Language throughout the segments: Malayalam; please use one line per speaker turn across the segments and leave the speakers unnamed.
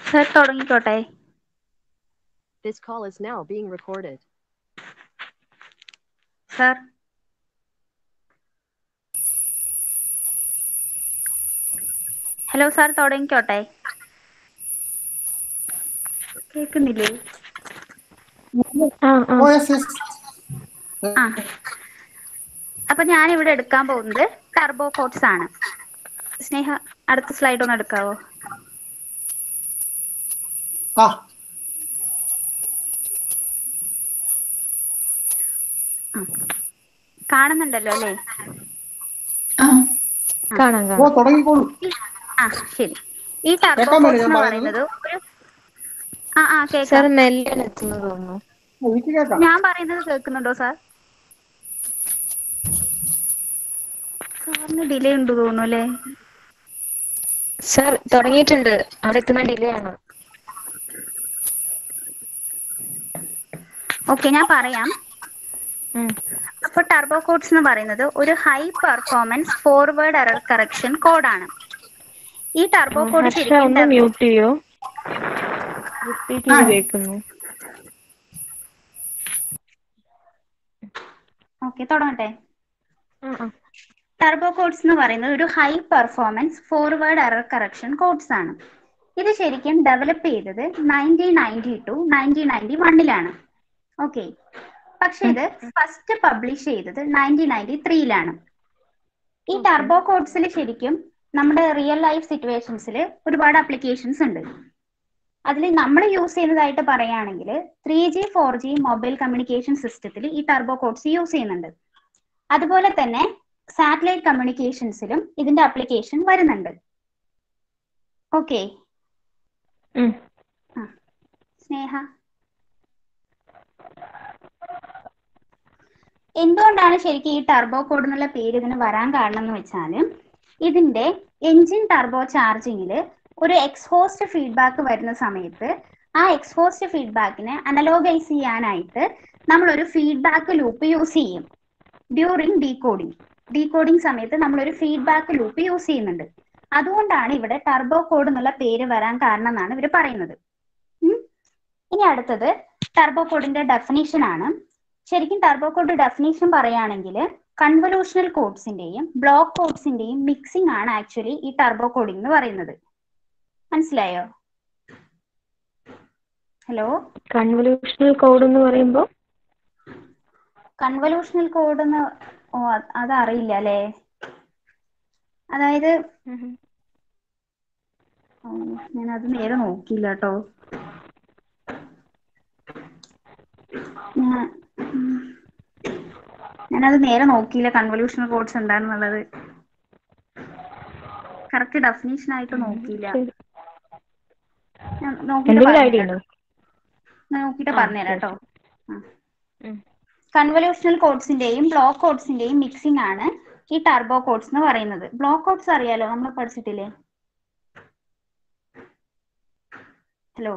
സർ തുടങ്ങിക്കോട്ടെ
This call is now being recorded.
Sir hello sir തുടങ്ങിക്കോട്ടെ കേൾക്കുന്നില്ലേ
ആ ആ
ഓ യെസ് യെസ്
ആ അപ്പൊ ഞാൻ ഇവിടെ എടുക്കാൻ പോകുന്നത് ടർബോ കോഡ്സ് ആണ് സ്നേഹ അടുത്ത സ്ലൈഡ് ഒന്ന് എടുക്കാവോ
ആ
കാണുന്നുണ്ടല്ലോ അല്ലേ
കാണാം
ഓ
കാണാം
തുടങ്ങിക്കോളൂ
ആ ശരി ഈ ടർബോ
കേൾക്കാൻ
കോഡ്സ്
പറ്റുമോ
എന്ന്
ഞാൻ
പറയുന്നത് ഒരു ആ ആ
സാർ
കേൾക്കാം
മെല്ലെ എത്തുന്നു തോന്നുന്നു
എനിക്ക് കേൾക്കാം
ഞാൻ പറയുന്നത് കേൾക്കുന്നുണ്ടോ സാർ സാറിന് ഡിലേ ഉണ്ട് തോന്നുന്നു അല്ലേ
സാർ തുടങ്ങിയിട്ടുണ്ട് അവിടെ എത്തുന്ന ഡിലേ ആണ്
ഓക്കെ ഞാൻ പറയാം
ഉം.
അപ്പോൾ ടർബോ കോഡ്സ് എന്ന് പറയുന്നത് ഒരു high performance forward error correction കോഡാണ് ഈ ടർബോ കോഡ്
ഹർഷ
ശരിക്കും
ഒന്ന് മ്യൂട്ട് ചെയ്യോ റിപ്പീറ്റ് ചെയ്ത് കേൾക്കുന്നു
ഓക്കെ തുടങ്ങട്ടെ
ആ ആ
ടർബോ കോഡ്സ് എന്ന് പറയുന്നത് ഒരു high performance forward error correction codes ആണ് ഇത് ശരിക്കും ഡെവലപ്പ് ചെയ്തത് nineteen ninety two nineteen ninety വണ്ണിലാണ് ഓക്കെ പക്ഷെ ഇത് ഫസ്റ്റ് പബ്ലിഷ് ചെയ്തത് നയൻറ്റീൻ നയൻറ്റി ത്രീയിലാണ് ഈ ടർബോ കോഡ്സിൽ ശരിക്കും നമ്മുടെ റിയൽ ലൈഫ് സിറ്റുവേഷൻസിൽ ഒരുപാട് അപ്ലിക്കേഷൻസ് ഉണ്ട് അതിൽ നമ്മൾ യൂസ് ചെയ്യുന്നതായിട്ട് പറയുകയാണെങ്കിൽ three G four G mobile communication സിസ്റ്റത്തിൽ ഈ ടർബോ കോഡ്സ് യൂസ് ചെയ്യുന്നുണ്ട് അതുപോലെ തന്നെ സാറ്റലൈറ്റ് കമ്മ്യൂണിക്കേഷൻസിലും ഇതിന്റെ അപ്ലിക്കേഷൻ വരുന്നുണ്ട് ഓക്കെ
ഉം.
സ്നേഹ എന്തുകൊണ്ടാണ് ശരിക്കും ഈ ടർബോ കോഡ് എന്നുള്ള പേര് ഇതിന് വരാൻ കാരണം എന്ന് വെച്ചാൽ ഇതിന്റെ എഞ്ചിൻ ടർബോ ചാർജിങ്ങിൽ ഒരു എക്സ്ഹോസ്റ്റ് ഫീഡ്ബാക്ക് വരുന്ന സമയത്ത് ആ എക്സ്ഹോസ്റ്റ് ഫീഡ്ബാക്കിനെ അനലോഗൈസ് ചെയ്യാനായിട്ട് നമ്മൾ ഒരു ഫീഡ്ബാക്ക് ലൂപ്പ് യൂസ് ചെയ്യും ഡ്യൂറിങ് ഡീകോഡിംഗ് ഡീകോഡിംഗ് സമയത്ത് നമ്മൾ ഒരു ഫീഡ്ബാക്ക് ലൂപ്പ് യൂസ് ചെയ്യുന്നുണ്ട് അതുകൊണ്ടാണ് ഇവിടെ ടർബോ കോഡ് എന്നുള്ള പേര് വരാൻ കാരണം എന്നാണ് ഇവർ പറയുന്നത് ഉം. ഇനി അടുത്തത് ടർബോ കോഡിന്റെ ഡെഫിനേഷൻ ആണ് ശരിക്കും ടർബോ കോഡ് ഡെഫിനേഷൻ പറയുകയാണെങ്കിൽ കൺവല്യൂഷണൽ കോഡ്സിന്റെയും ബ്ലോക്ക് കോഡ്സിന്റെയും മിക്സിംഗ് ആണ് ആക്ച്വലി ഈ ടർബോ കോഡിംഗ് എന്ന് പറയുന്നത് മനസ്സിലായോ ഹലോ
കൺവല്യൂഷണൽ കോഡ് എന്ന് പറയുമ്പോൾ
കൺവല്യൂഷണൽ കോഡ് എന്ന് ഓ അത് അതറിയില്ല അല്ലേ അതായത് ഞാൻ അത് നേരെ നോക്കിയില്ല കേട്ടോ ഞാൻ ഉം. ഞാനത് നേരെ നോക്കിയില്ല കൺവല്യൂഷണൽ കോഡ്സ് എന്താണെന്നുള്ളത് കറക്റ്റ് ഡെഫിനേഷൻ ആയിട്ട് നോക്കിയില്ല
ശരി.
ഞാൻ നോക്കിയിട്ട്
എന്തെങ്കിലും ഐഡിയ
പറഞ്ഞുതരാം
ഉണ്ടോ
ഞാൻ നോക്കിയിട്ട്
ആ,
പറഞ്ഞുതരാം
ശരി,
കേട്ടോ
ഉം.
കൺവല്യൂഷണൽ കോഡ്സിന്റെയും ബ്ലോക്ക് കോഡ്സിന്റെയും മിക്സിംഗ് ആണ് ഈ ടർബോ കോഡ്സ് എന്ന് പറയുന്നത് ബ്ലോക്ക് കോഡ്സ് അറിയാലോ നമ്മൾ പഠിച്ചിട്ടില്ലേ ഹലോ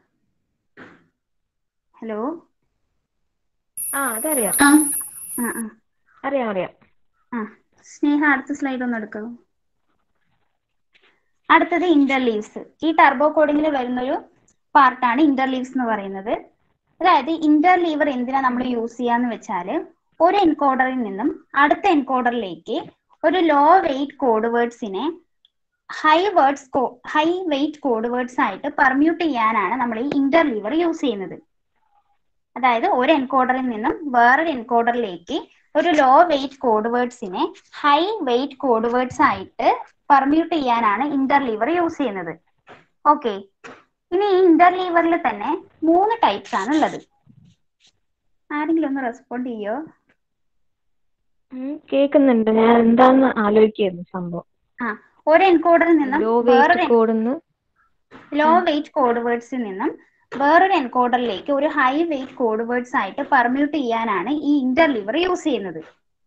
ഹലോ
ആ അതറിയാം
ആ ആ
അറിയാം അറിയാം
ആ സ്നേഹ അടുത്ത സ്ലൈഡ് ഒന്ന് എടുക്കാമോ അടുത്തത് ഇന്റർലീവ്സ് ഈ ടർബോ കോഡിങ്ങിൽ വരുന്നൊരു പാർട്ടാണ് ഇന്റർലീവ്സ് എന്ന് പറയുന്നത് അതായത് ഇന്റർലീവർ എന്തിനാ നമ്മൾ യൂസ് ചെയ്യാന്ന് വെച്ചാൽ ഒരു എൻകോഡറിൽ നിന്നും അടുത്ത എൻകോഡറിലേക്ക് ഒരു ലോ വെയിറ്റ് കോഡ് വേർഡ്സിനെ high words high weight code words ആയിട്ട് പെർമ്യൂട്ട് ചെയ്യാനാണ് നമ്മൾ ഈ ഇന്റർലീവർ യൂസ് ചെയ്യുന്നത് അതായത് ഒരു എൻകോഡറിൽ നിന്നും വേറൊരു എൻകോഡറിലേക്ക് ഒരു ലോ വെയിറ്റ് കോഡ് വേർഡ്സിനെ ഹൈ വെയിറ്റ് കോഡ് വേർഡ്സ് ആയിട്ട് പെർമ്യൂട്ട് ചെയ്യാനാണ് ഇന്റർലീവർ യൂസ് ചെയ്യുന്നത് ഓക്കെ ഇനി ഈ ഇന്റർലീവറിൽ തന്നെ മൂന്ന് ടൈപ്സ് ആണ് ഉള്ളത് ആരെങ്കിലും ഒന്ന് റെസ്പോണ്ട് ചെയ്യോ
ഉം, കേൾക്കുന്നുണ്ട് ഞാൻ എന്താന്ന് ആലോചിക്കായിരുന്നു സംഭവം
ആ ഒരു എൻകോഡറിൽ നിന്നും
ലോ
വേറൊരു
വെയിറ്റ് കോഡെന്ന്
ലോ വെയിറ്റ് കോഡ് വേർഡ്സിൽ നിന്നും വേറൊരു എൻകോഡറിലേക്ക് ഒരു ഹൈ വെയിറ്റ് കോഡ് വേർഡ്സ് ആയിട്ട് പെർമ്യൂട്ട് ചെയ്യാനാണ് ഈ ഇന്റർലീവർ യൂസ് ചെയ്യുന്നത്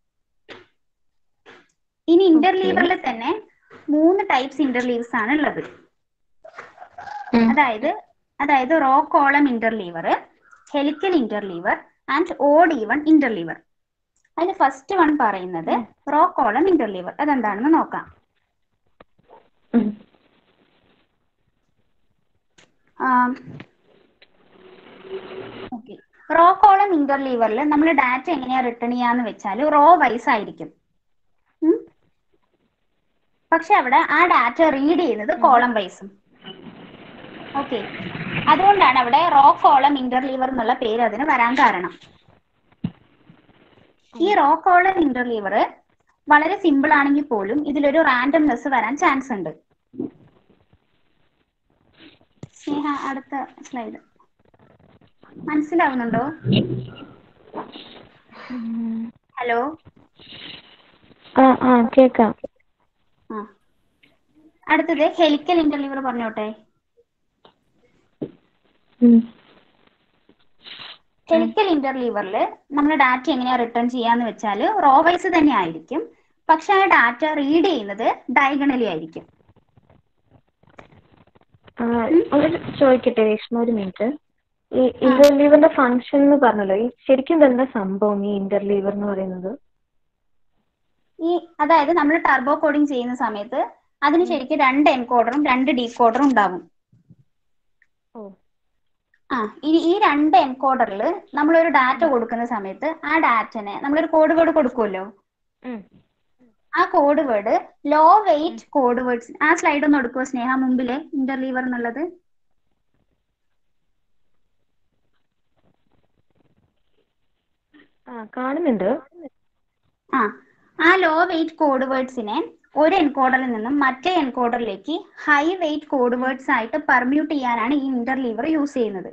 ഇനി ഇന്റർലീവറിൽ തന്നെ മൂന്ന് ടൈപ്സ് ഇന്റർലീവ്സ് ആണ് ഉള്ളത്
ഉം.
അതായത് അതായത് row column interleaver helical interleaver and odd even interleaver അതിൽ ഫസ്റ്റ് വൺ പറയുന്നത് റോ കോളം ഇന്റർലീവർ അതെന്താണെന്ന് നോക്കാം
ഉം.
ഓക്കെ റോ കോളം ഇന്റർലീവറിൽ നമ്മൾ ഡാറ്റ എങ്ങനെയാ റിട്ടേൺ ചെയ്യാന്ന് വെച്ചാൽ റോ വൈസ് ആയിരിക്കും ഉം. പക്ഷെ അവിടെ ആ ഡാറ്റ റീഡ് ചെയ്യുന്നത് കോളം വൈസും ഓക്കെ അതുകൊണ്ടാണ് അവിടെ റോ കോളം ഇന്റർലീവർ എന്നുള്ള പേര് അതിന് വരാൻ കാരണം ഈ റോ കോളം ഇന്റർലീവർ വളരെ സിമ്പിൾ ആണെങ്കിൽ പോലും ഇതിലൊരു റാൻഡംനെസ് വരാൻ ചാൻസ് ഉണ്ട് സ്നേഹ അടുത്ത സ്ലൈഡ് മനസ്സിലാവുന്നുണ്ടോ ഹലോ
ആ ആ കേക്കാം
ആ അടുത്തത് ഹെലിക്കൽ ഇന്റർലീവർ പറഞ്ഞോട്ടെ
ഉം.
ഹെലിക്കൽ ഇന്റർലീവറിൽ നമ്മൾ ഡാറ്റ എങ്ങനെയാ റിട്ടേൺ ചെയ്യാന്ന് വെച്ചാൽ റോ വൈസ് തന്നെ ആയിരിക്കും പക്ഷെ ആ ഡാറ്റ റീഡ് ചെയ്യുന്നത് ഡയഗണലി ആയിരിക്കും
ആ, ഒരു ചോദിക്കട്ടെ രേഷ്മ ഒരു മിനിറ്റ് ഈ ഇന്റർലീവറിന്റെ ഫംഗ്ഷൻ എന്ന് പറഞ്ഞല്ലോ ഈ ശരിക്കും എന്താ സംഭവം ഈ ഇന്റർലീവർ എന്ന് പറയുന്നത്
ഈ അതായത് നമ്മൾ ടർബോ കോഡിംഗ് ചെയ്യുന്ന സമയത്ത് അതിന് ശരിക്കും രണ്ട് എൻകോഡറും രണ്ട് ഡീകോഡറും ഉണ്ടാവും
ഓ.
ആ ഈ ഈ രണ്ട് എൻകോഡറിൽ നമ്മൾ ഒരു ഡാറ്റ കൊടുക്കുന്ന സമയത്ത് ആ ഡാറ്റനെ നമ്മളൊരു കോഡ് വേർഡ് കൊടുക്കുമല്ലോ
ഉം.
ആ code word low weight code words ആ സ്ലൈഡ് ഒന്ന് എടുക്കുമോ സ്നേഹ മുമ്പില് ഇന്റർലീവർ എന്നുള്ളത്
ആ കാണുന്നുണ്ട്
ആ ആ ലോ വെയിറ്റ് കോഡ് വേർഡ്സിനെ ഒരു എൻകോഡറിൽ നിന്നും മറ്റേ എൻകോഡറിലേക്ക് ഹൈ വെയിറ്റ് കോഡ് വേർഡ്സ് ആയിട്ട് പെർമ്യൂട്ട് ചെയ്യാനാണ് ഈ ഇന്റർലീവർ യൂസ് ചെയ്യുന്നത്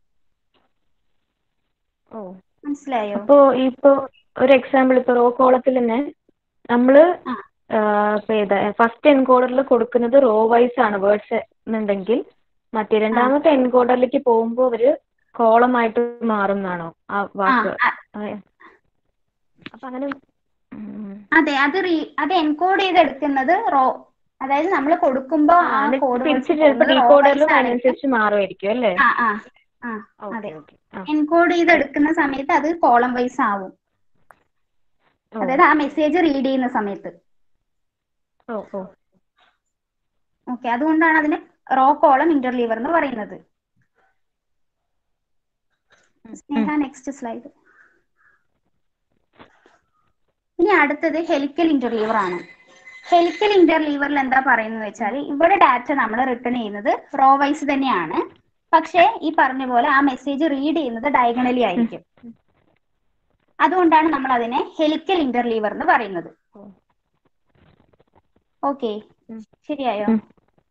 ഓ
മനസ്സിലായോ
അപ്പോ ഇപ്പോ ഒരു എക്സാമ്പിൾ ഇപ്പൊ റോ കോളത്തിൽ തന്നെ നമ്മള്
ആ.
ഫസ്റ്റ് എൻകോഡറിൽ കൊടുക്കുന്നത് റോ വൈസ് ആണ് വേർഡ്സ് എന്നുണ്ടെങ്കിൽ മറ്റേ രണ്ടാമത്തെ എൻകോഡറിലേക്ക് പോകുമ്പോൾ അവര് കോളമായിട്ട് മാറും എന്നാണോ ആ
ആ
വാക്ക്
അ-
ആ, അപ്പൊ അങ്ങനെ ഉം.
അതെ അത് റീ അത് എൻകോഡ് ചെയ്തെടുക്കുന്നത് റോ അതായത് നമ്മൾ കൊടുക്കുമ്പോ
ആ,
ആ
എന്നിട്ട്
കോഡ്
തിരിച്ച് ചിലപ്പോൾ ഡീകോഡറിലും അതിനനുസരിച്ച് മാറുമായിരിക്കും അല്ലേ
ആ ആ ആ
ഓക്കെ
അതെ.
ഓക്കെ ആ
എൻകോഡ് ചെയ്തെടുക്കുന്ന സമയത്ത് അത് കോളം വൈസ് ആവും
ഓ
അതായത് ആ മെസ്സേജ് റീഡ് ചെയ്യുന്ന സമയത്ത്
ഓ ഓ
ഓക്കെ അതുകൊണ്ടാണ് അതിന് റോ കോളം ഇന്റർലീവർ എന്ന് പറയുന്നത് സ്നേഹ നെക്സ്റ്റ് സ്ലൈഡ് ഇനി അടുത്തത് ഹെലിക്കൽ ഇന്റർലീവർ ആണ് ഹെലിക്കൽ ഇന്റർലീവറിൽ എന്താ പറയുന്നത് വെച്ചാൽ ഇവിടെ ഡാറ്റ നമ്മൾ റിട്ടേൺ ചെയ്യുന്നത് റോ വൈസ് തന്നെയാണ് പക്ഷേ ഈ പറഞ്ഞ പോലെ ആ മെസ്സേജ് റീഡ് ചെയ്യുന്നത് ഡയഗണലി ആയിരിക്കും അതുകൊണ്ടാണ് നമ്മൾ അതിനെ ഹെലിക്കൽ ഇന്റർലീവർ എന്ന് പറയുന്നത്
ഓ.
ഓക്കെ
ഉം.
ശരിയായോ
ഉം.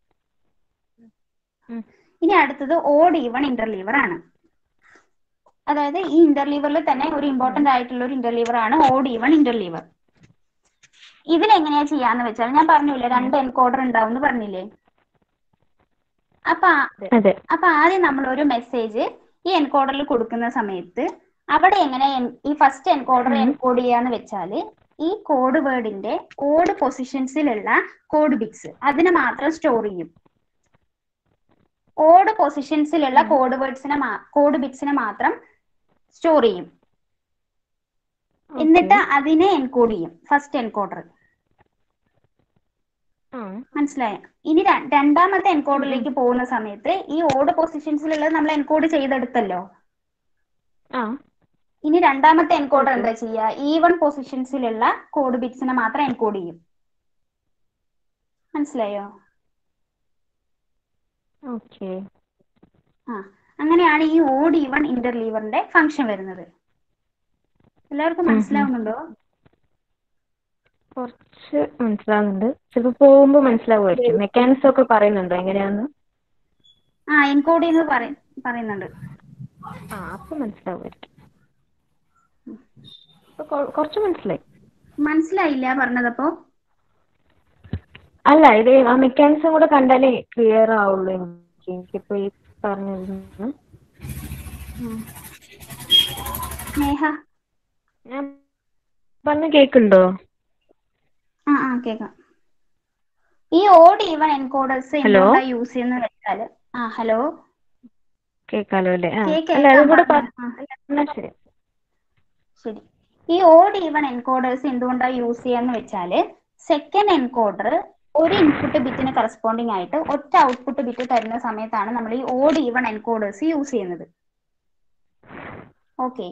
ഉം.
ഇനി അടുത്തത് ഓഡ് ഈവൺ ഇന്റർലീവർ ആണ് അതായത് ഈ ഇന്റർലീവറിൽ തന്നെ ഒരു ഇമ്പോർട്ടന്റ് ആയിട്ടുള്ള ഒരു ഇന്റർലീവർ ആണ് ഓഡ് ഈവൺ ഇന്റർലീവർ ഇതിലെങ്ങനെയാ ചെയ്യാന്ന് വെച്ചാൽ ഞാൻ പറഞ്ഞില്ലേ രണ്ട് എൻകോഡർ ഉണ്ടാവും എന്ന് പറഞ്ഞില്ലേ അപ്പൊ ആ-
അതെ
അപ്പൊ ആദ്യം നമ്മൾ ഒരു മെസ്സേജ് ഈ എൻകോഡറിൽ കൊടുക്കുന്ന സമയത്ത് അവിടെ എങ്ങനെ en- ഈ ഫസ്റ്റ് എൻകോഡർ
ഉം.
എൻകോഡ് ചെയ്യാന്ന് വെച്ചാല് ഈ കോഡ് വേർഡിന്റെ ഓഡ് പൊസിഷൻസിലുള്ള കോഡ് ബിറ്റ്സ് അതിനെ മാത്രം സ്റ്റോർ ചെയ്യും ഓഡ് പൊസിഷൻസിലുള്ള
ഉം.
കോഡ് വേർഡ്സിനെ കോഡ് ബിറ്റ്സിനെ മാത്രം സ്റ്റോർ ചെയ്യും
ഓക്കേ.
എന്നിട്ട് അതിനെ എൻകോഡ് ചെയ്യും ഫസ്റ്റ് എൻകോഡർ
ആ
മനസ്സിലായോ ഇനി ര- രണ്ടാമത്തെ എൻകോഡറിലേക്ക് പോകുന്ന സമയത്ത് ഈ ഓഡ് പൊസിഷൻസിലുള്ളത് നമ്മൾ എൻകോഡ് ചെയ്തെടുത്തല്ലോ
ആ
ഇനി രണ്ടാമത്തെ എൻകോഡർ
Okay.
എന്താ ചെയ്യുക ഈവൺ പൊസിഷൻസിലുള്ള കോഡ് ബിറ്റ്സിനെ മാത്രം എൻകോഡ് ചെയ്യും മനസ്സിലായോ
ഓക്കെ
ആ അങ്ങനെയാണ് ഈ ഓഡ് ഈവൺ ഇന്റർലീവറിന്റെ ഫംഗ്ഷൻ വരുന്നത് എല്ലാവർക്കും
ഉം ഉം.
മനസ്സിലാവുന്നുണ്ടോ
കുറച്ച് മനസ്സിലാവുന്നുണ്ട് ചിലപ്പോൾ പോകുമ്പോൾ മനസ്സിലാവുമായിരിക്കും മെക്കാനിക്സ് ഒക്കെ പറയുന്നുണ്ടോ എങ്ങനെയാന്ന്
ആ എൻകോഡ് ചെയ്യുന്നത് പറയ- പറയുന്നുണ്ട്
ആ അപ്പൊ മനസ്സിലാവുമായിരിക്കും ഇപ്പൊ കൊ- കുറച്ച് മനസ്സിലായി
മനസ്സിലായില്ല പറഞ്ഞതപ്പോ
അല്ല ഇത് ആ മെക്കാനിസം കൂടെ കണ്ടാലേ ക്ലിയർ ആവുള്ളൂ എനിക്ക് എനിക്കിപ്പോ ഈ പറഞ്ഞതിൽ നിന്ന്
സ്നേഹ
ഞാൻ പറഞ്ഞ കേക്കുണ്ടോ
ആ ആ കേക്കാം ഈ ഓഡ് ഈവൺ എൻകോഡേഴ്സ്
Hello?
എന്തുകൊണ്ടാ യൂസ് ചെയ്യുന്നത് വെച്ചാല് ആ ഹലോ
കേക്കാലോ അല്ലേ ആ
കേക്കാം,
അല്ല അതും കൂടെ
പറഞ്ഞോ.
പറ-
ആ.
എന്നാ ശരി
ശരി ഈ ഓഡ് ഈവൺ എൻകോഡേഴ്സ് എന്തുകൊണ്ടാണ് യൂസ് ചെയ്യാന്ന് വെച്ചാല് സെക്കൻഡ് എൻകോഡർ ഒരു ഇൻപുട്ട് ബിറ്റിന് കറസ്പോണ്ടിങ് ആയിട്ട് ഒറ്റ ഔട്ട്പുട്ട് ബിറ്റ് തരുന്ന സമയത്താണ് നമ്മൾ ഈ ഓഡ് ഈവൺ എൻകോഡേഴ്സ് യൂസ് ചെയ്യുന്നത് ഓക്കെ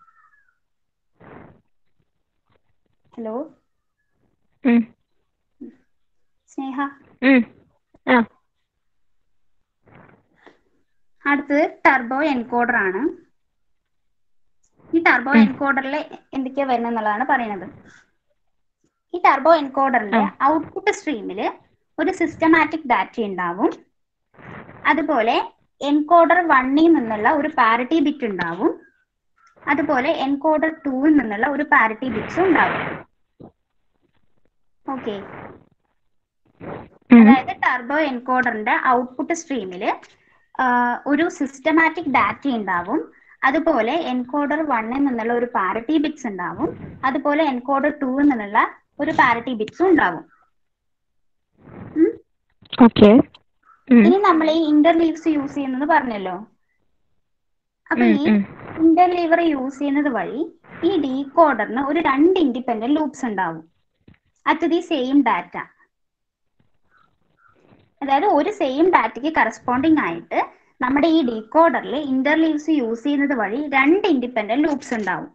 ഹലോ
ഉം.
സ്നേഹ
ഉം. ആ
അടുത്തത് ടർബോ എൻകോഡർ ആണ് ഈ ടർബോ
ഉം.
എൻകോഡറിൽ എന്തൊക്കെയാ വരുന്നത് എന്നുള്ളതാണ് പറയുന്നത് ഈ ടർബോ എൻകോഡറിന്റെ
ആ.
ഔട്ട്പുട്ട് സ്ട്രീമിൽ ഒരു സിസ്റ്റമാറ്റിക് ഡാറ്റ ഉണ്ടാവും അതുപോലെ എൻകോഡർ വണ്ണിൽ നിന്നുള്ള ഒരു പാരിറ്റി ബിറ്റ് ഉണ്ടാവും അതുപോലെ എൻകോഡർ ടൂവിൽ നിന്നുള്ള ഒരു പാരിറ്റി ബിറ്റ്സും ഉണ്ടാവും ഓക്കെ
ഉം.
അതായത് ടർബോ എൻകോഡറിന്റെ ഔട്ട്പുട്ട് സ്ട്രീമിൽ ഒരു സിസ്റ്റമാറ്റിക് ഡാറ്റ ഉണ്ടാവും അതുപോലെ എൻകോഡർ വണ്ണിൽ നിന്നുള്ള ഒരു പാരിറ്റി ബിറ്റ്സ് ഉണ്ടാവും അതുപോലെ എൻകോഡർ ടൂവിൽ നിന്നുള്ള ഒരു പാരിറ്റി ബിറ്റ്സും ഉണ്ടാവും
ഓക്കെ ഉം.
ഇനി നമ്മൾ ഈ ഇന്റർലീവ്സ് യൂസ് ചെയ്യുന്നത് പറഞ്ഞല്ലോ അപ്പൊ
ഉം,
ഈ
ഉം.
ഇന്റർലീവർ യൂസ് ചെയ്യുന്നത് വഴി ഈ ഡീകോഡറിന് ഒരു രണ്ട് ഇൻഡിപെൻഡന്റ് ലൂപ്സ് ഉണ്ടാവും അറ്റ് ദി സെയിം ഡാറ്റ അതായത് ഒരു സെയിം ഡാറ്റയ്ക്ക് കറസ്പോണ്ടിങ് ആയിട്ട് നമ്മുടെ ഈ ഡീകോഡറിൽ ഇന്റർലീവ്സ് യൂസ് ചെയ്യുന്നത് വഴി രണ്ട് ഇൻഡിപെൻഡന്റ് ലൂപ്സ് ഉണ്ടാവും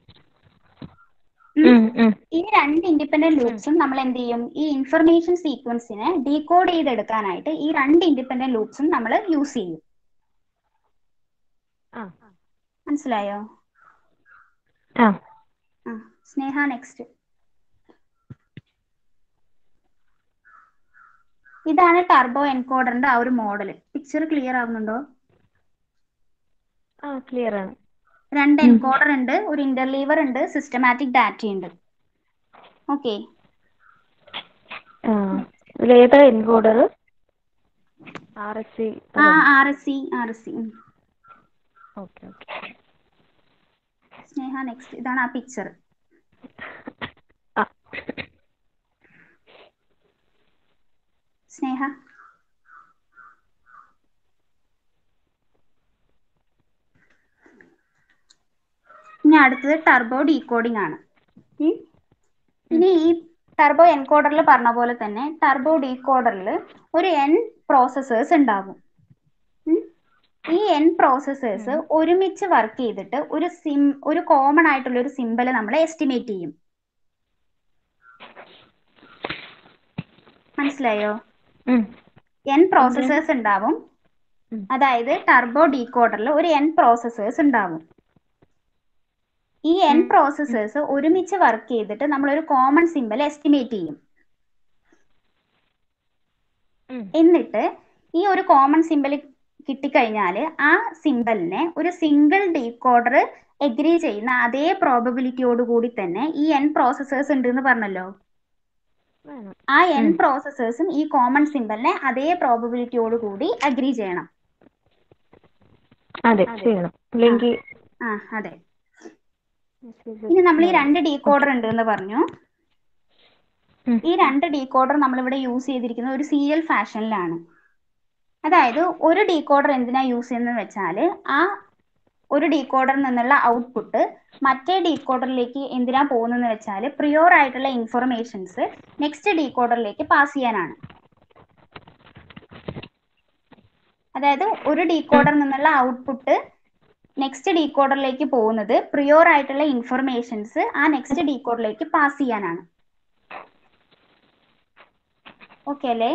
ഉം.
ഉം, ഉം.
ഈ രണ്ട് ഇൻഡിപെൻഡന്റ് ലൂപ്സും നമ്മൾ എന്ത് ചെയ്യും ഈ ഇൻഫർമേഷൻ സീക്വൻസിനെ ഡീകോഡ് ചെയ്തെടുക്കാനായിട്ട് ഈ രണ്ട് ഇൻഡിപെൻഡന്റ് ലൂപ്സും നമ്മൾ യൂസ് ചെയ്യും
ആ.
മനസ്സിലായോ
ആ
ആ സ്നേഹ നെക്സ്റ്റ് ഇതാണ് ടർബോ എൻകോഡറിന്റെ ആ ഒരു മോഡൽ പിക്ചർ ക്ലിയർ ആവുന്നുണ്ടോ
ആ ക്ലിയർ ആണ്
രണ്ട്
ഉം.
എൻകോഡർ ഉണ്ട് ഒരു ഇന്റർലീവർ ഉണ്ട് സിസ്റ്റമാറ്റിക് ഡാറ്റ ഉണ്ട് ഓക്കെ
ആ ഇതിലേതാ എൻകോഡർ ആർ എസ് സി
ആ R S C R S C
okay okay
Sneha next ഇതാണ് ആ പിക്ചർ
ആ
സ്നേഹ ഇനി അടുത്തത് ടർബോ ഡീകോഡിംഗ് ആണ് ഉം. ഇനി ഈ ടർബോ എൻകോഡറിൽ പറഞ്ഞ പോലെ തന്നെ ടർബോ ഡീകോഡറിൽ ഒരു എൻ പ്രോസസ്സേഴ്സ് ഉണ്ടാകും ഉം. ഈ എൻ പ്രോസസ്സേഴ്സ് ഒരുമിച്ച് വർക്ക് ചെയ്തിട്ട് ഒരു സിം ഒരു കോമൺ ആയിട്ടുള്ള ഒരു സിമ്പൽ നമ്മൾ എസ്റ്റിമേറ്റ് ചെയ്യും മനസ്സിലായോ
ഉം.
എൻ പ്രോസസ്സേഴ്സ് ഉണ്ടാവും
ഉം.
അതായത് ടർബോ ഡീകോഡറിൽ ഒരു എൻ പ്രോസസ്സേഴ്സ് ഉണ്ടാവും ഈ എൻ
ഉം.
പ്രോസസ്സേഴ്സ് ഒരുമിച്ച് വർക്ക് ചെയ്തിട്ട് നമ്മൾ ഒരു കോമൺ സിമ്പൽ എസ്റ്റിമേറ്റ് ചെയ്യും
ഉം.
എന്നിട്ട് ഈ ഒരു കോമൺ സിമ്പൽ കിട്ടിക്കഴിഞ്ഞാൽ ആ സിമ്പലിനെ ഒരു സിംഗിൾ ഡീകോഡർ എഗ്രി ചെയ്യുന്ന അതേ പ്രോബബിലിറ്റിയോട് കൂടി തന്നെ ഈ എൻ പ്രോസസ്സേഴ്സ് ഉണ്ട് എന്ന് പറഞ്ഞല്ലോ
വേണം
ആ എൻ
ഉം.
പ്രോസസ്സേഴ്സും ഈ കോമൺ സിമ്പലിനെ അതേ പ്രോബബിലിറ്റിയോട് കൂടി അഗ്രി ചെയ്യണം
അതെ ചെയ്യണം ഇല്ലെങ്കിൽ
ആ അതെ ഇനി നമ്മൾ ഈ രണ്ട് ഡീകോഡർ ഉണ്ട് എന്ന് പറഞ്ഞു
ഉം.
ഈ രണ്ട് ഡീകോഡർ നമ്മളിവിടെ യൂസ് ചെയ്തിരിക്കുന്നത് ഒരു സീരിയൽ ഫാഷനിലാണ് അതായത് ഒരു ഡീകോഡർ എന്തിനാ യൂസ് ചെയ്യുന്നത് വെച്ചാൽ ആ ഒരു ഡീകോഡറിൽ നിന്നുള്ള ഔട്ട്പുട്ട് മറ്റേ ഡീകോഡറിലേക്ക് എന്തിനാ പോകുന്നതെന്ന് വെച്ചാൽ പ്രിയോർ ആയിട്ടുള്ള ഇൻഫർമേഷൻസ് നെക്സ്റ്റ് ഡീകോഡറിലേക്ക് പാസ് ചെയ്യാനാണ് അതായത് ഒരു ഡീകോഡറിൽ നിന്നുള്ള ഔട്ട്പുട്ട് നെക്സ്റ്റ് ഡീകോഡറിലേക്ക് പോകുന്നത് പ്രിയോർ ആയിട്ടുള്ള ഇൻഫർമേഷൻസ് ആ നെക്സ്റ്റ് ഡീകോഡറിലേക്ക് പാസ് ചെയ്യാനാണ് ഓക്കെ അല്ലേ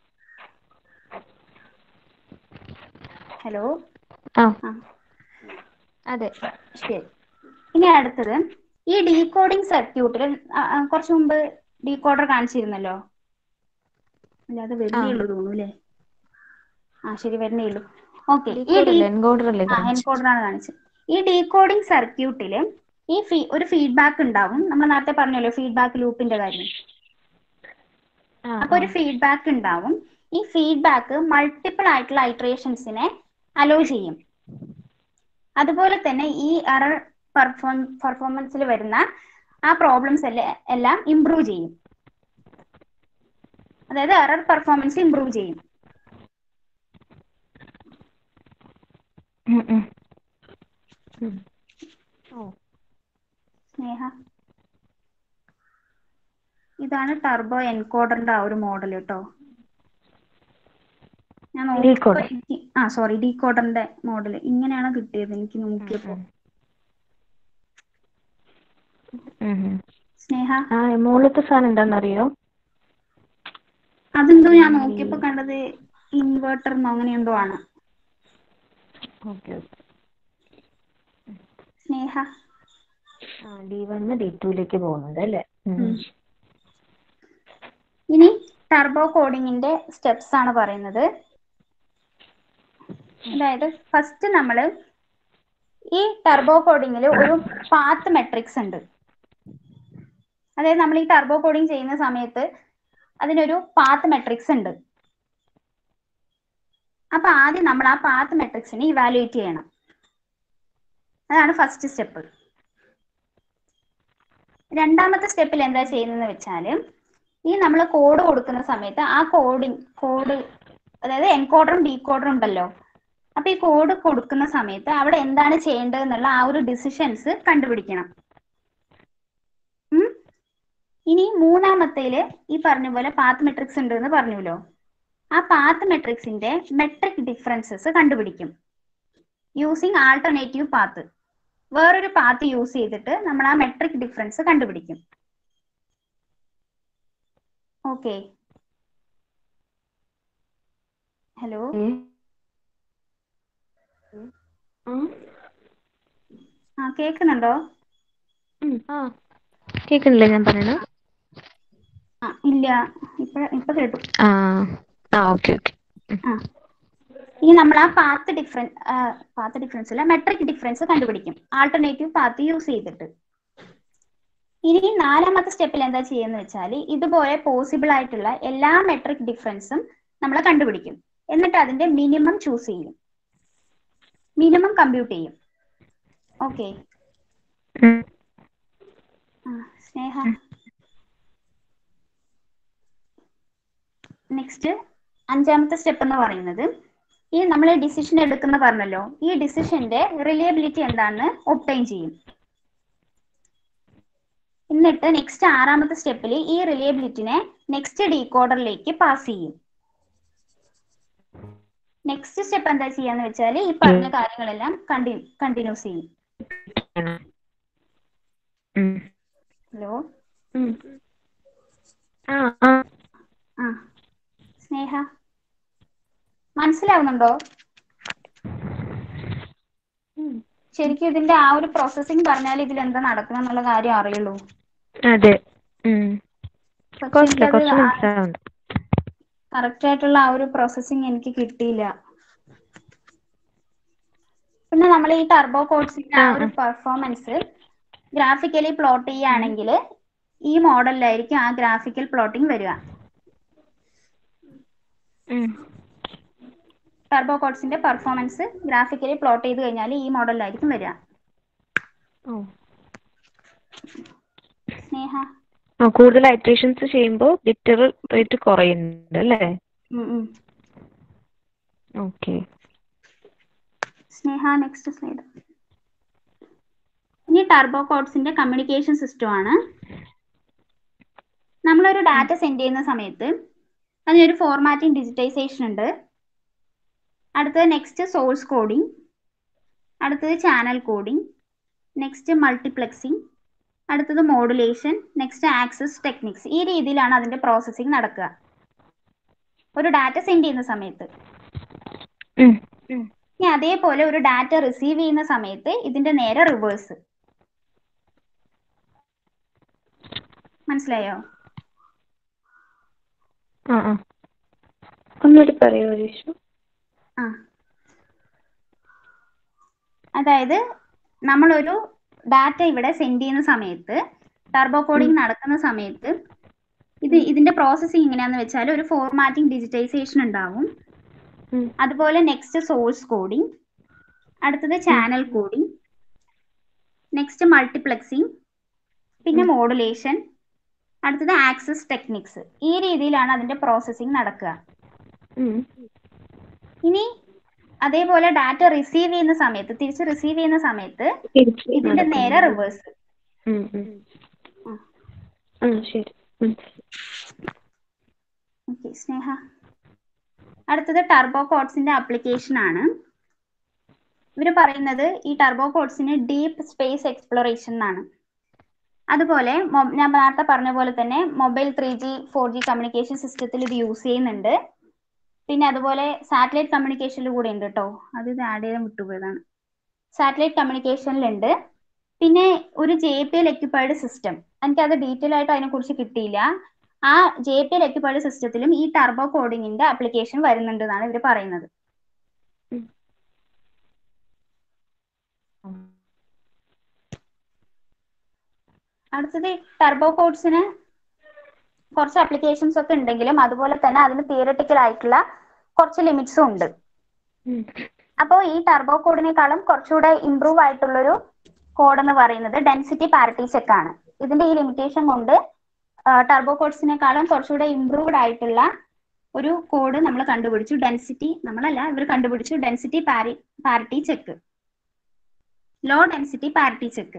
ഹലോ
ആ
ആ
അതെ
ശരി ഇനി അടുത്തത് ഈ ഡീകോഡിംഗ് സർക്യൂട്ടിൽ കുറച്ച് മുമ്പ് ഡീകോഡർ കാണിച്ചിരുന്നല്ലോ അല്ല അത് വരുന്നേ
ആ.
ഉള്ളൂ തോന്നുന്നു അല്ലേ ആ ശരി വരുന്നേ ഉള്ളൂ ഓക്കെ ഈ
Decoder
ഡീ
അല്ലേ, encoder അല്ലേ
ആ
കാണിച്ചത്?
എൻകോഡർ ആണ് കാണിച്ചത് ഈ ഡീകോഡിംഗ് സർക്യൂട്ടിൽ ഈ ഫീ ഒരു ഫീഡ്ബാക്ക് ഉണ്ടാവും നമ്മൾ നേരത്തെ പറഞ്ഞല്ലോ ഫീഡ്ബാക്ക് ലൂപ്പിന്റെ കാര്യം
ആ,
അപ്പൊ ഒരു ഫീഡ്ബാക്ക് ഉണ്ടാവും ഈ ഫീഡ്ബാക്ക് മൾട്ടിപ്പിൾ ആയിട്ടുള്ള ഐട്രേഷൻസിനെ അലോ ചെയ്യും അതുപോലെ തന്നെ ഈ എറർ പെർഫോം പെർഫോമൻസിൽ വരുന്ന ആ പ്രോബ്ലംസ് എല്ലാം ഇംപ്രൂവ് ചെയ്യും അതായത് എറർ പെർഫോമൻസ് ഇംപ്രൂവ് ചെയ്യും
ഉം, ഉം. ഉം. ഓ
സ്നേഹ ഇതാണ് ടർബോ എൻകോഡറിന്റെ ആ ഒരു മോഡൽ കേട്ടോ ഞാൻ
Decoder.
നോക്കിയപ്പോ എനിക്ക് ആ സോറി ഡീകോഡറിന്റെ മോഡൽ ഇങ്ങനെയാണ് കിട്ടിയത് എനിക്ക് നോക്കിയപ്പോ
ഉം ഉം.
സ്നേഹ
ആ മുകളിലത്തെ സാധനം എന്താണെന്നറിയോ
അതെന്തോ ഞാൻ നോക്കിയപ്പോ കണ്ടത് ഇൻവേർട്ടർ അങ്ങനെ എന്തോ ആണ്
ഓക്കെ
സ്നേഹ
ആ ഡി വണ്ണ് ഡി ടുവിലേക്ക് പോകുന്നത് അല്ലേ ഉം.
ഉം. ഇനി ടർബോ കോഡിങ്ങിന്റെ സ്റ്റെപ്സ് ആണ് പറയുന്നത് അതായത് ഫസ്റ്റ് നമ്മൾ ഈ ടർബോ കോഡിങ്ങിൽ ഒരു പാത്ത് മെട്രിക്സ് ഉണ്ട് അതായത് നമ്മൾ ഈ ടർബോ കോഡിങ് ചെയ്യുന്ന സമയത്ത് അതിനൊരു പാത്ത് മെട്രിക്സ് ഉണ്ട് അപ്പൊ ആദ്യം നമ്മൾ ആ പാത്ത് മെട്രിക്സിനെ ഇവാലുവേറ്റ് ചെയ്യണം അതാണ് ഫസ്റ്റ് സ്റ്റെപ്പ് രണ്ടാമത്തെ സ്റ്റെപ്പിൽ എന്താ ചെയ്യുന്നതെന്ന് വെച്ചാൽ ഈ നമ്മൾ കോഡ് കൊടുക്കുന്ന സമയത്ത് ആ കോഡിങ് കോഡ് അതായത് എൻകോഡറും ഡീകോഡറും ഉണ്ടല്ലോ അപ്പൊ ഈ കോഡ് കൊടുക്കുന്ന സമയത്ത് അവിടെ എന്താണ് ചെയ്യേണ്ടത് എന്നുള്ള ആ ഒരു ഡിസിഷൻസ് കണ്ടുപിടിക്കണം ഉം. ഇനി മൂന്നാമത്തേല് ഈ പറഞ്ഞ പോലെ പാത്ത് മെട്രിക്സ് ഉണ്ട് എന്ന് പറഞ്ഞല്ലോ ആ പാത്ത് മെട്രിക്സിന്റെ മെട്രിക് ഡിഫറൻസസ് കണ്ടുപിടിക്കും യൂസിങ് ആൾട്ടർനേറ്റീവ് പാത്ത് വേറൊരു പാത്ത് യൂസ് ചെയ്തിട്ട് നമ്മൾ ആ മെട്രിക് ഡിഫറൻസ് കണ്ടുപിടിക്കും ഓക്കെ ഹലോ
ഏ? ആ
ആ കേൾക്കുന്നുണ്ടോ
ഉം, ആ കേൾക്കുന്നില്ലേ ഞാൻ പറയണത്
ആ ഇല്ല ഇപ്പൊ ഇപ്പൊ കേട്ടു
ആ ആ ഓക്കെ ഓക്കെ
ആ ഇനി നമ്മൾ ആ പാത്ത് ഡിഫറൻസ് പാത്ത് ഡിഫറൻസ് അല്ല മെട്രിക് ഡിഫറൻസ് കണ്ടുപിടിക്കും ആൾട്ടർനേറ്റീവ് പാത്ത് യൂസ് ചെയ്തിട്ട് ഇനി നാലാമത്തെ സ്റ്റെപ്പിൽ എന്താ ചെയ്യുന്നത് വെച്ചാൽ ഇതുപോലെ പോസിബിൾ ആയിട്ടുള്ള എല്ലാ മെട്രിക് ഡിഫറൻസും നമ്മൾ കണ്ടുപിടിക്കും എന്നിട്ട് അതിന്റെ മിനിമം ചൂസ് ചെയ്യും മിനിമം കമ്പ്യൂട്ട് ചെയ്യും ഓക്കെ സ്നേഹ നെക്സ്റ്റ് അഞ്ചാമത്തെ സ്റ്റെപ്പ് എന്ന് പറയുന്നത് ഈ നമ്മൾ ഡിസിഷൻ എടുക്കുന്ന പറഞ്ഞല്ലോ ഈ ഡിസിഷന്റെ റിലയബിലിറ്റി എന്താണെന്ന് ഒപ്റ്റൈൻ ചെയ്യും എന്നിട്ട് നെക്സ്റ്റ് ആറാമത്തെ സ്റ്റെപ്പിൽ ഈ റിലയബിലിറ്റിനെ നെക്സ്റ്റ് ഡീകോഡറിലേക്ക് പാസ് ചെയ്യും നെക്സ്റ്റ് സ്റ്റെപ്പ് എന്താ ചെയ്യാന്ന് വെച്ചാൽ ഈ പറഞ്ഞ കാര്യങ്ങളെല്ലാം കണ്ടി കണ്ടിന്യൂസ് ചെയ്യും
ഉം.
ഹലോ
ഉം. ആ ആ
ആ സ്നേഹ മനസ്സിലാവുന്നുണ്ടോ
ഉം.
ശരിക്കും ഇതിന്റെ ആ ഒരു പ്രോസസ്സിംഗ് പറഞ്ഞാൽ ഇതിൽ എന്താ നടക്കണം എന്നുള്ള കാര്യം അറിയുള്ളൂ
അതെ ഉം.
പക്ഷെ
കുഴപ്പമില്ല
എനിക്കത്
കുറച്ച് മനസ്സിലാവുന്നുണ്ട്
കറക്റ്റ് ആയിട്ടുള്ള ആ ഒരു പ്രോസസ്സിംഗ് എനിക്ക് കിട്ടിയില്ല പിന്നെ നമ്മൾ ഈ ടർബോ കോഡ്സിന്റെ ആ
ആ,
ഒരു പെർഫോമൻസ് ഗ്രാഫിക്കലി പ്ലോട്ട് ചെയ്യുകയാണെങ്കിൽ ഈ മോഡലിലായിരിക്കും ആ ഗ്രാഫിക്കൽ പ്ലോട്ടിംഗ് വരിക
ഉം.
ടർബോ കോഡ്സിന്റെ പെർഫോമൻസ് ഗ്രാഫിക്കലി പ്ലോട്ട് ചെയ്ത് കഴിഞ്ഞാൽ ഈ മോഡലിലായിരിക്കും വരിക
ഓ.
സ്നേഹ
ആ, കൂടുതൽ ഐട്രേഷൻസ് ചെയ്യുമ്പോൾ ലിറ്റർ റേറ്റ് കുറയുന്നുണ്ട് അല്ലേ
ഉം ഉം.
ഓക്കെ
സ്നേഹ നെക്സ്റ്റ് സ്ലൈഡ് ഇനി ടർബോ കോഡ്സിന്റെ കമ്മ്യൂണിക്കേഷൻ സിസ്റ്റം ആണ് നമ്മളൊരു ഡാറ്റ സെൻഡ് ചെയ്യുന്ന സമയത്ത് അതിനൊരു ഫോർമാറ്റിംഗ് ഡിജിറ്റൈസേഷൻ ഉണ്ട് അടുത്തത് നെക്സ്റ്റ് സോഴ്സ് കോഡിംഗ് അടുത്തത് ചാനൽ കോഡിംഗ് നെക്സ്റ്റ് മൾട്ടിപ്ലെക്സിംഗ് അടുത്തത് മോഡുലേഷൻ നെക്സ്റ്റ് ആക്സസ് ടെക്നിക്സ് ഈ രീതിയിലാണ് അതിന്റെ പ്രോസസ്സിംഗ് നടക്കുക ഒരു ഡാറ്റ സെൻഡ് ചെയ്യുന്ന സമയത്ത്
ഉം.
ഇനി അതേപോലെ ഒരു ഡാറ്റ റിസീവ് ചെയ്യുന്ന സമയത്ത് ഇതിന്റെ നേരെ റിവേഴ്സ് മനസ്സിലായോ
ആ ആ ഒന്നുകൂടി പറയുമോ രേഷു
ആ അതായത് നമ്മളൊരു ഡാറ്റ ഇവിടെ സെൻഡ് ചെയ്യുന്ന സമയത്ത് ടർബോ കോഡിംഗ് നടക്കുന്ന സമയത്ത് ഇത് ഇതിന്റെ പ്രോസസ്സിംഗ് എങ്ങനെയാന്ന് വെച്ചാൽ ഒരു ഫോർമാറ്റിംഗ് ഡിജിറ്റൈസേഷൻ ഉണ്ടാവും
ഉം.
അതുപോലെ നെക്സ്റ്റ് സോഴ്സ് കോഡിംഗ് അടുത്തത് ചാനൽ കോഡിംഗ് നെക്സ്റ്റ് മൾട്ടിപ്ലെക്സിംഗ് പിന്നെ മോഡുലേഷൻ അടുത്തത് ആക്സസ് ടെക്നിക്സ് ഈ രീതിയിലാണ് അതിന്റെ പ്രോസസ്സിംഗ് നടക്കുക
ഉം.
ഇനി അതേപോലെ ഡാറ്റ റിസീവ് ചെയ്യുന്ന സമയത്ത് തിരിച്ച് റിസീവ് ചെയ്യുന്ന സമയത്ത്
തിരിച്ച്
ഇതിന്റെ
നടക്കുന്നു.
നേരെ റിവേഴ്സ്
ഉം, ഉം.
ഉം.
ആ ശരി മനസ്സിലായി
ഓക്കെ സ്നേഹ അടുത്തത് ടർബോ കോഡ്സിന്റെ ആപ്ലിക്കേഷൻ ആണ് ഇവർ പറയുന്നത് ഈ ടർബോ കോഡ്സിന് ഡീപ്പ് സ്പേസ് എക്സ്പ്ലോറേഷൻ എന്നാണ് അതുപോലെ മൊ- ഞാൻ നേരത്തെ പറഞ്ഞ പോലെ തന്നെ mobile three G four G communication സിസ്റ്റത്തിൽ ഇത് യൂസ് ചെയ്യുന്നുണ്ട് പിന്നെ അതുപോലെ സാറ്റലൈറ്റ് കമ്മ്യൂണിക്കേഷനിൽ കൂടെ ഉണ്ട് കേട്ടോ അത് ഇത് ആഡ് ചെയ്യാൻ വിട്ടുപോയതാണ് സാറ്റലൈറ്റ് കമ്മ്യൂണിക്കേഷനിലുണ്ട് പിന്നെ ഒരു J P L equipped system എനിക്കത് ഡീറ്റെയിൽ ആയിട്ട് അതിനെക്കുറിച്ച് കിട്ടിയില്ല ആ ജെ പി എൽ എക്യുപ്പൈഡ് സിസ്റ്റത്തിലും ഈ ടർബോ കോഡിങ്ങിന്റെ ആപ്ലിക്കേഷൻ വരുന്നുണ്ട് എന്നാണ് ഇവർ പറയുന്നത് അടുത്തത് ടർബോ കോഡ്സിന് കുറച്ച് ആപ്ലിക്കേഷൻസ് ഒക്കെ ഉണ്ടെങ്കിലും അതുപോലെ തന്നെ അതിന് തിയറട്ടിക്കൽ ആയിട്ടുള്ള കുറച്ച് ലിമിറ്റ്സും ഉണ്ട് അപ്പോൾ ഈ ടർബോ കോഡിനേക്കാളും കുറച്ചുകൂടെ ഇംപ്രൂവ് ആയിട്ടുള്ളൊരു കോഡ് എന്ന് പറയുന്നത് ഡെൻസിറ്റി പാരിറ്റി ചെക്ക് ആണ് ഇതിന്റെ ഈ ലിമിറ്റേഷൻ കൊണ്ട് ടർബോ കോഡ്സിനേക്കാളും കുറച്ചുകൂടെ ഇംപ്രൂവ്ഡ് ആയിട്ടുള്ള ഒരു കോഡ് നമ്മൾ കണ്ടുപിടിച്ചു ഡെൻസിറ്റി നമ്മളല്ല ഇവർ കണ്ടുപിടിച്ചു ഡെൻസിറ്റി പാരി parity check low density parity check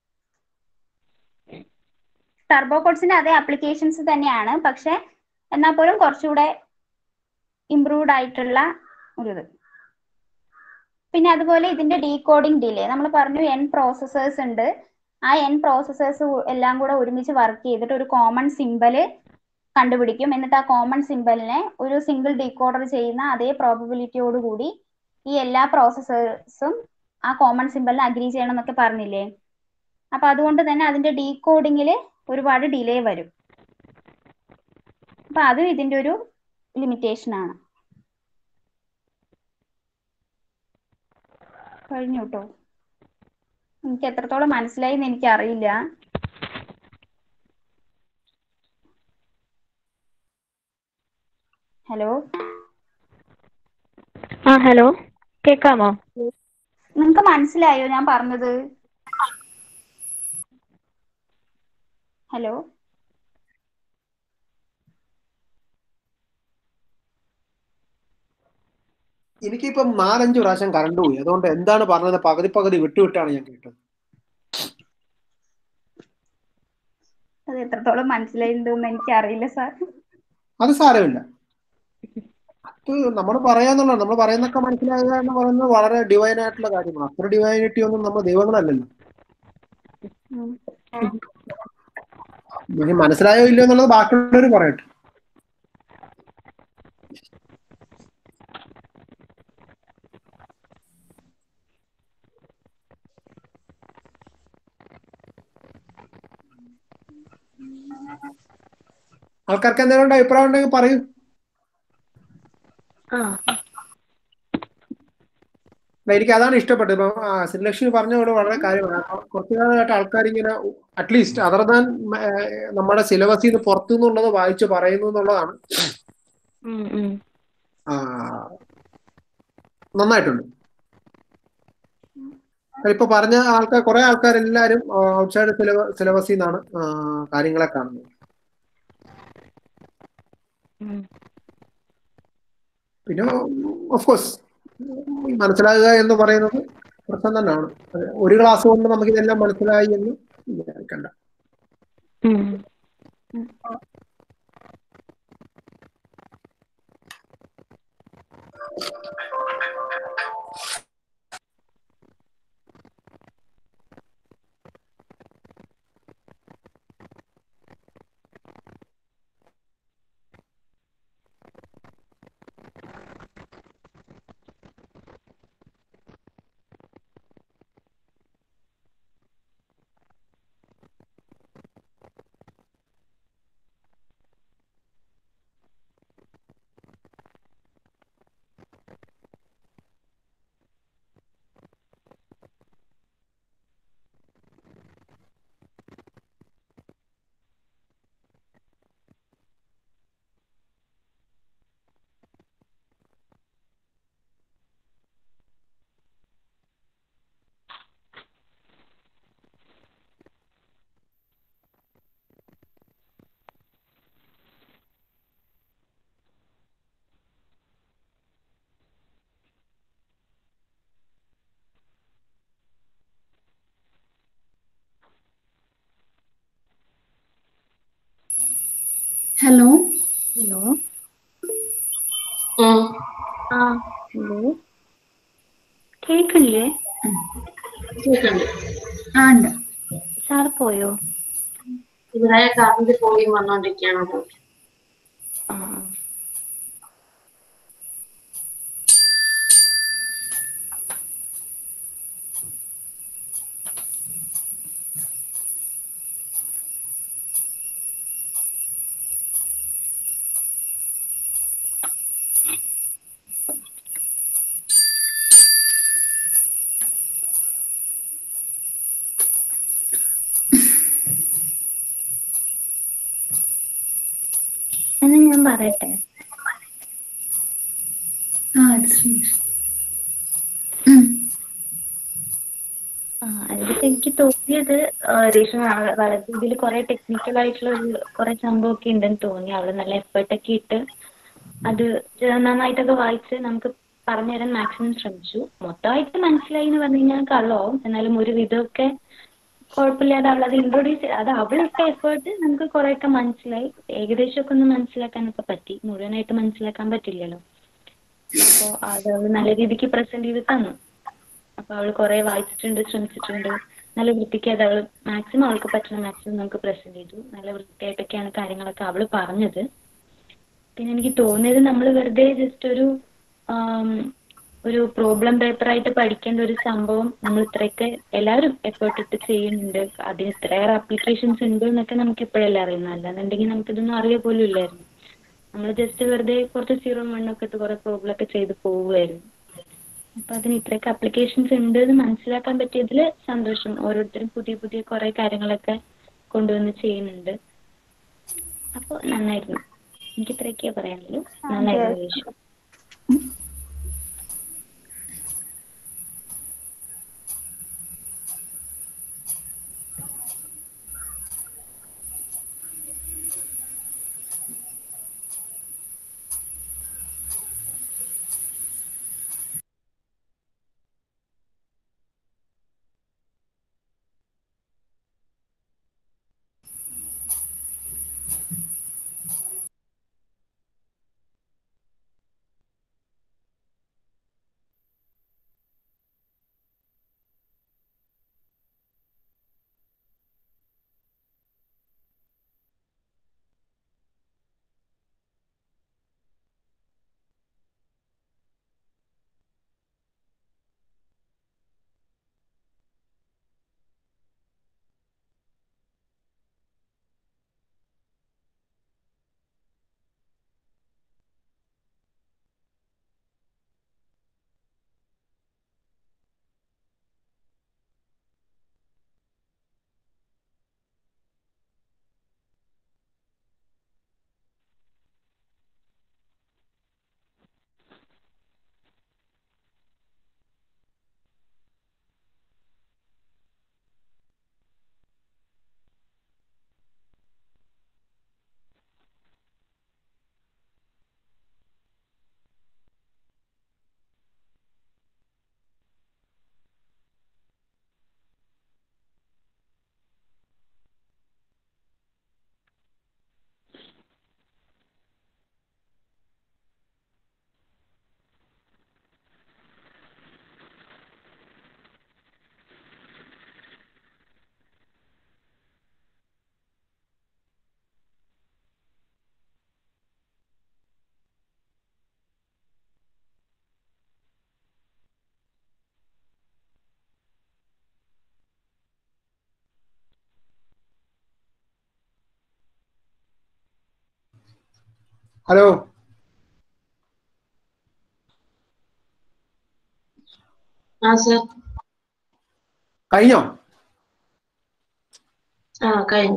turbo കോഡ്സിന്റെ അതേ ആപ്ലിക്കേഷൻസ് തന്നെയാണ് പക്ഷെ എന്നാൽ പോലും കുറച്ചുകൂടെ ഇംപ്രൂവ്ഡ് ആയിട്ടുള്ള ഒരു ഇത് പിന്നെ അതുപോലെ ഇതിന്റെ ഡീകോഡിംഗ് ഡിലേ നമ്മൾ പറഞ്ഞു എൻ പ്രോസസ്സേഴ്സ് ഉണ്ട് ആ എൻ പ്രോസസ്സേഴ്സ് എല്ലാം കൂടെ ഒരുമിച്ച് വർക്ക് ചെയ്തിട്ട് ഒരു കോമൺ സിമ്പല് കണ്ടുപിടിക്കും എന്നിട്ട് ആ കോമൺ സിമ്പലിനെ ഒരു സിംഗിൾ ഡീകോഡർ ചെയ്യുന്ന അതേ പ്രോബബിലിറ്റിയോട് കൂടി ഈ എല്ലാ പ്രോസസ്സേഴ്സും ആ കോമൺ സിമ്പലിന് അഗ്രി ചെയ്യണം എന്നൊക്കെ പറഞ്ഞില്ലേ അപ്പൊ അതുകൊണ്ട് തന്നെ അതിന്റെ ഡീകോഡിങ്ങിൽ ഒരുപാട് ഡിലേ വരും അപ്പൊ അതും ഇതിന്റെ ഒരു ലിമിറ്റേഷൻ ആണ് കഴിഞ്ഞു കേട്ടോ എനിക്ക് എത്രത്തോളം മനസ്സിലായി എന്ന് എനിക്ക് അറിയില്ല ഹലോ
ആ ഹലോ കേക്കാമോ
നിങ്ങക്ക് മനസ്സിലായോ ഞാൻ പറഞ്ഞത് ഹലോ
എനിക്കിപ്പം നാലഞ്ച് പ്രാവശ്യം കറണ്ട് പോയി അതുകൊണ്ട് എന്താണ് പറഞ്ഞത് പകുതി പകുതി വിട്ടുവിട്ടാണ് ഞാൻ കേട്ടത്
അത് എത്രത്തോളം മനസ്സിലായിട്ടുണ്ടെന്ന് എനിക്ക് അറിയില്ല സാർ
അത് സാരമില്ല അത് നമ്മൾ പറയാന്നുള്ളത് നമ്മൾ പറയുന്നൊക്കെ മനസ്സിലാകുക എന്ന് പറയുന്നത് വളരെ ഡിവൈൻ ആയിട്ടുള്ള കാര്യമാണ് അത്ര ഡിവൈനിറ്റി ഒന്നും നമ്മൾ ദൈവങ്ങളല്ലല്ലോ ഇനി മനസ്സിലായോ ഇല്ലയോ എന്നുള്ളത് ബാക്കിയുള്ളവർ പറയട്ടെ ആൾക്കാർക്ക് എന്തെങ്കിലും അഭിപ്രായം ഉണ്ടെങ്കിൽ പറയൂ
ആ
എനിക്ക് അതാണ് ഇഷ്ടപ്പെട്ടത് ഇപ്പം ആ, ശ്രീലക്ഷ്മി പറഞ്ഞ പോലെ വളരെ കാര്യമാണ് അപ്പൊ കുറച്ചു കാലമായിട്ട് ആൾക്കാർ ഇങ്ങനെ അറ്റ്ലീസ്റ്റ് അതർ ദാൻ നമ്മുടെ സിലബസിൽ നിന്ന് പുറത്തു നിന്നുള്ളത് വായിച്ച് പറയുന്നു എന്നുള്ളതാണ്
ഉം, ഉം.
ആ, നന്നായിട്ടുണ്ട് ഇപ്പൊ പറഞ്ഞ ആൾക്കാർ കുറെ ആൾക്കാരെല്ലാരും ഔട്ട്സൈഡ് സിലബ സിലബസിൽ നിന്നാണ് ആ, കാര്യങ്ങളെ കാണുന്നത്
ഉം.
പിന്നെ ഓഫ് കോഴ്സ് മനസ്സിലാകുക എന്ന് പറയുന്നത് പ്രശ്നം തന്നെയാണ് അത് ഒരു ക്ലാസ് കൊണ്ട് നമുക്ക് ഇതെല്ലാം മനസ്സിലായി എന്ന് വിചാരിക്കണ്ട
ഉം. ഹലോ
ഉം.
ആ ഹലോ കേൾക്കില്ലേ
കേൾക്കുന്നുണ്ട്.
ആ ഉണ്ട്
സാർ പോയോ
ഇവിടെ കറണ്ട് പോയി വന്നോണ്ടിരിക്കുകയാണ് അത്
ആ എന്നാ ഞാൻ പറയട്ടെ
ആ അത് ശ്രീകൃഷ്ണൻ ഉം.
ആ അതിപ്പോ എനിക്ക് തോന്നിയത് ആ, രേഷ്മ വള- വളരെ ഇതിൽ കുറെ ടെക്നിക്കൽ ആയിട്ടുള്ള ഒരു കുറെ സംഭവമൊക്കെ ഉണ്ടെന്ന് തോന്നി അവള് നല്ല എഫേർട്ട് ഒക്കെ ഇട്ട് അത് ചെ- നന്നായിട്ടൊക്കെ വായിച്ച് നമുക്ക് പറഞ്ഞു തരാൻ മാക്സിമം ശ്രമിച്ചു മൊത്തമായിട്ട് മനസ്സിലായി എന്ന് പറഞ്ഞു കഴിഞ്ഞാൽ കള്ളമാവും എന്നാലും ഒരു വിധമൊക്കെ കുഴപ്പമില്ലാതെ അവൾ അത് ഇൻട്രൊഡ്യൂസ് അത് അവളിട്ട എഫേർട്ട് നമുക്ക് കുറെയൊക്കെ മനസ്സിലായി ഏകദേശമൊക്കെ ഒന്ന് മനസ്സിലാക്കാനൊക്കെ പറ്റി മുഴുവനായിട്ട് മനസ്സിലാക്കാൻ പറ്റില്ലല്ലോ അപ്പോൾ അത് അവൾ നല്ല രീതിക്ക് പ്രസന്റ് ചെയ്ത് തന്നു അപ്പൊ അവൾ കുറെ വായിച്ചിട്ടുണ്ട് ശ്രമിച്ചിട്ടുണ്ട് നല്ല വൃത്തിക്ക് അത് അവൾ മാക്സിമം അവൾക്ക് പറ്റുന്ന മാക്സിമം നമുക്ക് പ്രസന്റ് ചെയ്തു നല്ല വൃത്തിയായിട്ടൊക്കെയാണ് കാര്യങ്ങളൊക്കെ അവൾ പറഞ്ഞത് പിന്നെ എനിക്ക് തോന്നിയത് നമ്മൾ വെറുതെ ജസ്റ്റ് ഒരു ആം, ഒരു പ്രോബ്ലം പേപ്പറായിട്ട് പഠിക്കേണ്ട ഒരു സംഭവം നമ്മൾ ഇത്രയൊക്കെ എല്ലാവരും എഫേർട്ട് ഇട്ട് ചെയ്യുന്നുണ്ട് അതിന് ഇത്രയേറെ അപ്ലിക്കേഷൻസ് ഉണ്ട് എന്നൊക്കെ നമുക്ക് ഇപ്പോഴല്ലേ അറിയുന്നത് അല്ലാന്നുണ്ടെങ്കിൽ നമുക്കിതൊന്നും അറിയ പോലും ഇല്ലായിരുന്നു നമ്മൾ ജസ്റ്റ് വെറുതെ കുറച്ച് സീറോ മണ്ണൊക്കെ ഇട്ട് കുറെ പ്രോബ്ലം ഒക്കെ ചെയ്ത് പോവുമായിരുന്നു അപ്പൊ അതിന് ഇത്രയൊക്കെ അപ്ലിക്കേഷൻസ് ഉണ്ട് എന്ന് മനസ്സിലാക്കാൻ പറ്റിയതിൽ സന്തോഷം ഓരോരുത്തരും പുതിയ പുതിയ കുറെ കാര്യങ്ങളൊക്കെ കൊണ്ടുവന്ന് ചെയ്യുന്നുണ്ട് അപ്പോൾ നന്നായിരുന്നു എനിക്ക് ഇത്രയൊക്കെയാ പറയാനുള്ളൂ നന്നായിരുന്നു യേശു
ഹലോ
ആ സർ
കഴിഞ്ഞോ
ആ കഴിഞ്ഞു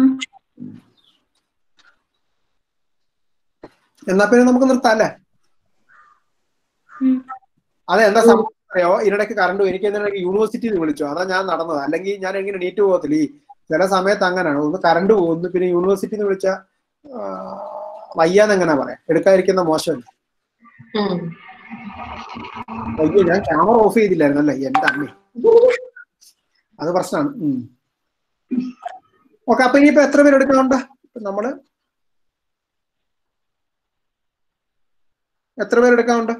എന്നാ പിന്നെ നമുക്ക് നിർത്താം അല്ലേ
ഉം.
അതെ എന്താ സംഭവം അറിയോ ഇതിനിടയ്ക്ക് കറണ്ട് എനിക്ക് എന്തിനാണെങ്കിൽ യൂണിവേഴ്സിറ്റിയിൽ വിളിച്ചു അതാ ഞാൻ നടന്നത് അല്ലെങ്കിൽ ഞാൻ എങ്ങനെ നീറ്റ് പോകത്തില്ല ഈ ചില സമയത്ത് അങ്ങനെയാണ് ഒന്ന് കറണ്ട് പോകുന്നു പിന്നെ യൂണിവേഴ്സിറ്റിയിൽ നിന്ന് വിളിച്ച വയ്യാന്ന് എങ്ങനെ പറയാം എടുക്കാതിരിക്കുന്ന മോശമല്ല
ഉം.
അയ്യോ ഞാൻ ക്യാമറ ഓഫ് ചെയ്തില്ലായിരുന്നു അല്ലേ എന്റെ അമ്മേ അത് പ്രശ്നമാണ് ഓക്കെ അപ്പൊ ഇനിയിപ്പോ എത്ര പേര് എടുക്കുന്നുണ്ട് ഇപ്പൊ നമ്മള് എത്ര പേര് എടുക്കാനുണ്ട്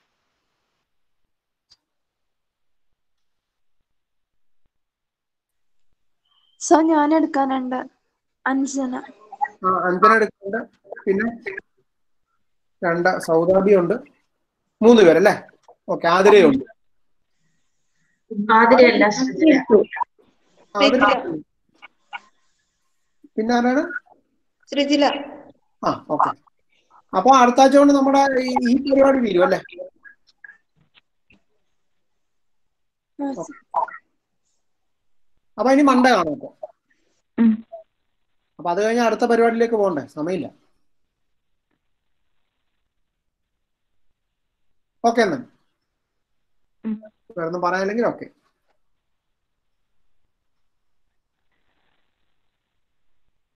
സർ ഞാൻ എടുക്കാനുണ്ട് അഞ്ജന
ആ അഞ്ജന എടുക്കുന്നുണ്ട് പിന്നെ രണ്ട് സൗദാബി ഉണ്ട് മൂന്ന് പേരല്ലേ ഓക്കെ ആതിരയുണ്ട്
ആതിരയല്ല ശ്രുതില
ആതിര പിന്നെ ആരാണ്
ശ്രുതില
ആ ഓക്കെ അപ്പൊ അടുത്ത ആഴ്ച കൊണ്ട് നമ്മുടെ ഈ ഈ പരിപാടി തീരും അല്ലേ അപ്പൊ ഇനി മണ്ടേ കാണാം അപ്പൊ
ഉം.
അപ്പൊ അത് കഴിഞ്ഞ് അടുത്ത പരിപാടിയിലേക്ക് പോകണ്ടേ സമയമില്ല ഓക്കെ എന്നാ
ഉം.
വേറൊന്നും പറയാനില്ലെങ്കിൽ ഓക്കെ